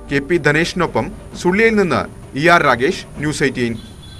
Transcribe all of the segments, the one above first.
K P ധനേഷിനൊപ്പം സുള്ളിയിൽ നിന്ന് E R Ragesh news eighteen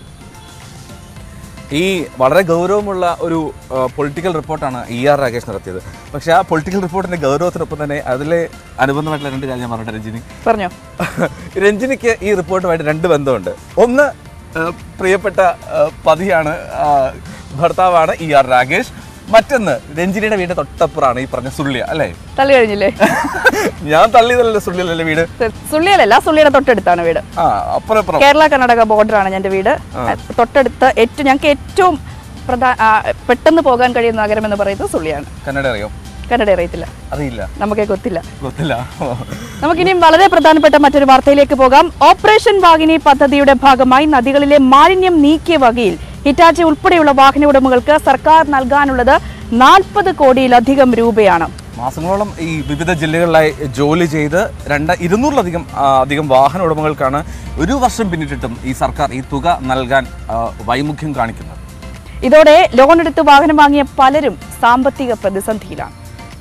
ഈ വളരെ ഗൗരവമുള്ള ഒരു പൊളിറ്റിക്കൽ റിപ്പോർട്ടാണ് ഇ ആർ രാകേഷ് നടത്തിയത് പക്ഷേ ആ പൊളിറ്റിക്കൽ റിപ്പോർട്ടിന്റെ ഗൗരവത്തിനൊപ്പം തന്നെ അതിലെ അനുബന്ധമായിട്ടുള്ള രണ്ട് കാര്യം ഞാൻ പറഞ്ഞിട്ട് രഞ്ജിനി പറഞ്ഞോ രഞ്ജിനിക്ക് ഈ റിപ്പോർട്ടുമായിട്ട് രണ്ട് ബന്ധമുണ്ട് ഒന്ന് ആ, പ്രിയപ്പെട്ട ആ, പതിയാണ് ആ, ഭർത്താവാണ് ഇ ആർ രാകേഷ് മറ്റൊന്ന് രഞ്ജിനിയുടെ വീട് തൊട്ടപ്പുറമാണ് ഈ പറഞ്ഞ സുള്ളിയ അല്ലേ തള്ളി കഴിഞ്ഞില്ലേ ഞാൻ തള്ളിയതല്ലേ സുള്ളിയല്ലേ വീട് സുള്ളിയല്ല സുള്ളിയുടെ തൊട്ടടുത്താണ് വീട് ആ അപ്പുറം അപ്പുറം കേരള കർണാടക ബോർഡറാണ് എൻ്റെ വീട് തൊട്ടടുത്ത് ഏറ്റവും ഞങ്ങൾക്ക് ഏറ്റവും പ്രധാന ആ, പെട്ടെന്ന് പോകാൻ കഴിയുന്ന നഗരം എന്ന് പറയുന്നത് സുള്ളിയാണ് കന്നഡ അറിയോ കന്നഡ അറിയത്തില്ല അറിയില്ല നമുക്കേ കൊത്തില്ല ಗೊತ್ತಿಲ್ಲ നമുക്കിനിയും വളരെ പ്രധാനപ്പെട്ട മറ്റൊരു വാർത്തയിലേക്ക് പോകാം ഓപ്പറേഷൻ വാഹിനി പദ്ധതിയുടെ ഭാഗമായി നദികളിലെ മാലിന്യം നീക്കിയ വകയിൽ ഹിറ്റാച്ചി ഉൾപ്പെടെയുള്ള വാഹന ഉടമകൾക്ക് സർക്കാർ നൽകാനുള്ളത് നാൽപ്പത് കോടിയിലധികം രൂപയാണ് മാസങ്ങളോളം ഈ വിവിധ ജില്ലകളിലായി ജോലി ചെയ്ത് രണ്ട് ഇരുന്നൂറിലധികം ആ, അധികം വാഹന ഉടമകൾക്കാണ് ഒരു വർഷം പിന്നിട്ടിട്ടും ഈ സർക്കാർ ഈ തുക നൽകാൻ ആ, വൈമുഖ്യം കാണിക്കുന്നത് ഇതോടെ ലോൺ എടുത്ത് വാഹനം വാങ്ങിയ പലരും സാമ്പത്തിക പ്രതിസന്ധിയിലാണ്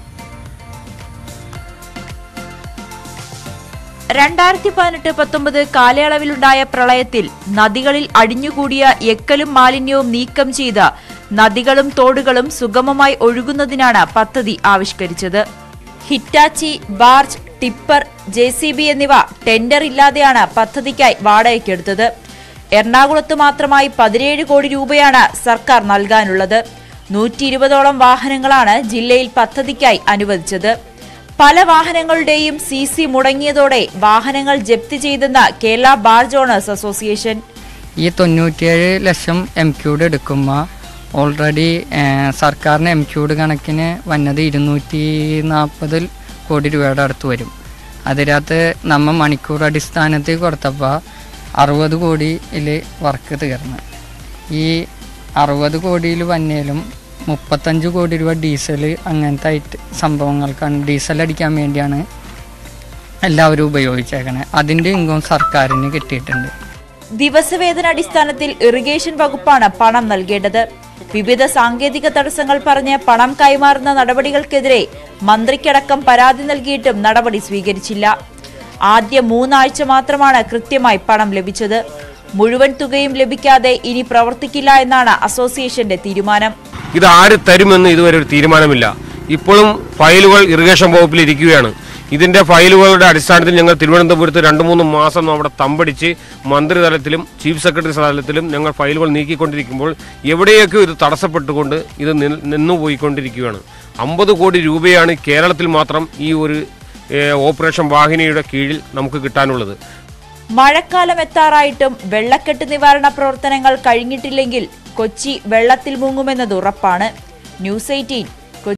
രണ്ടായിരത്തി പതിനെട്ട് പത്തൊമ്പത് കാലയളവിലുണ്ടായ പ്രളയത്തിൽ നദികളിൽ അടിഞ്ഞുകൂടിയ എക്കലും മാലിന്യവും നീക്കം ചെയ്ത് നദികളും തോടുകളും സുഗമമായി ഒഴുകുന്നതിനാണ് പദ്ധതി ആവിഷ്കരിച്ചത് Hitachi barge tipper J C B എന്നിവ ടെൻഡർ ഇല്ലാതെയാണ് പദ്ധതിക്കായി വാടകയ്ക്കെടുത്തത് എറണാകുളത്ത് മാത്രമായി പതിനേഴ് കോടി രൂപയാണ് സർക്കാർ നൽകാനുള്ളത് നൂറ്റി ഇരുപതോളം വാഹനങ്ങളാണ് ജില്ലയിൽ പദ്ധതിക്കായി അനുവദിച്ചത് പല വാഹനങ്ങളുടെയും സി സി മുടങ്ങിയതോടെ വാഹനങ്ങൾ ജപ്തി ചെയ്തെന്ന് കേരള ബാർജ് ഓണേഴ്സ് അസോസിയേഷൻ ഈ തൊണ്ണൂറ്റിയേഴ് ലക്ഷം എം ക്യൂഡ് എടുക്കുമ്പോൾ ഓൾറെഡി സർക്കാരിന് എം ക്യൂഡ് കണക്കിന് വന്നത് ഇരുന്നൂറ്റി നാൽപ്പത് കോടി രൂപയുടെ അടുത്ത് വരും അതിനകത്ത് നമ്മൾ മണിക്കൂർ അടിസ്ഥാനത്തിൽ കൊടുത്തപ്പോൾ അറുപത് കോടിയിൽ വർക്ക് തീർന്നു ഈ അറുപത് കോടിയിൽ വന്നേലും മുപ്പത്തഞ്ച് കോടി രൂപ ഡീസൽ അങ്ങനത്തെ ഐറ്റ് സംഭവങ്ങൾക്കാണ് ഡീസൽ അടിക്കാൻ വേണ്ടിയാണ് എല്ലാവരും ഉപയോഗിച്ചേക്കണേ അതിൻ്റെ ഇൻകം സർക്കാരിന് കിട്ടിയിട്ടുണ്ട് ദിവസവേതന അടിസ്ഥാനത്തിൽ ഇറിഗേഷൻ വകുപ്പാണ് പണം നൽകേണ്ടത് വിവിധ സാങ്കേതിക തടസ്സങ്ങൾ പറഞ്ഞ് പണം കൈമാറുന്ന നടപടികൾക്കെതിരെ മന്ത്രിക്കടക്കം പരാതി നൽകിയിട്ടും നടപടി സ്വീകരിച്ചില്ല ആദ്യ മൂന്നാഴ്ച മാത്രമാണ് കൃത്യമായി പണം ലഭിച്ചത് മുഴുവൻ തുകയും ലഭിക്കാതെ ഇനി പ്രവർത്തിക്കില്ല എന്നാണ് അസോസിയേഷന്റെ തീരുമാനം ഇത് ആര് തരുമെന്ന് ഇതുവരെ ഒരു തീരുമാനമില്ല ഇപ്പോഴും ഫയലുകൾ ഇറിഗേഷൻ വകുപ്പിൽ ഇരിക്കുകയാണ് ഇതിന്റെ ഫയലുകളുടെ അടിസ്ഥാനത്തിൽ ഞങ്ങൾ തിരുവനന്തപുരത്ത് രണ്ട് മൂന്ന് മാസം അവിടെ തമ്പടിച്ച് മന്ത്രിതലത്തിലും ചീഫ് സെക്രട്ടറി തലത്തിലും ഞങ്ങൾ ഫയലുകൾ നീക്കിക്കൊണ്ടിരിക്കുമ്പോൾ എവിടെയൊക്കെ ഇത് തടസ്സപ്പെട്ടുകൊണ്ട് ഇത് നിൽ- നിന്നുപോയിക്കൊണ്ടിരിക്കുകയാണ് അമ്പത് കോടി രൂപയാണ് കേരളത്തിൽ മാത്രം ഈ ഒരു ഏഹ്, ഓപ്പറേഷൻ വാഹിനിയുടെ കീഴിൽ നമുക്ക് കിട്ടാനുള്ളത് മഴക്കാലം എത്താറായിട്ടും വെള്ളക്കെട്ട് നിവാരണ പ്രവർത്തനങ്ങൾ കഴിഞ്ഞിട്ടില്ലെങ്കിൽ കൊച്ചി വെള്ളത്തിൽ മുങ്ങുമെന്നത് ഉറപ്പാണ് ന്യൂസ് എയ്റ്റീൻ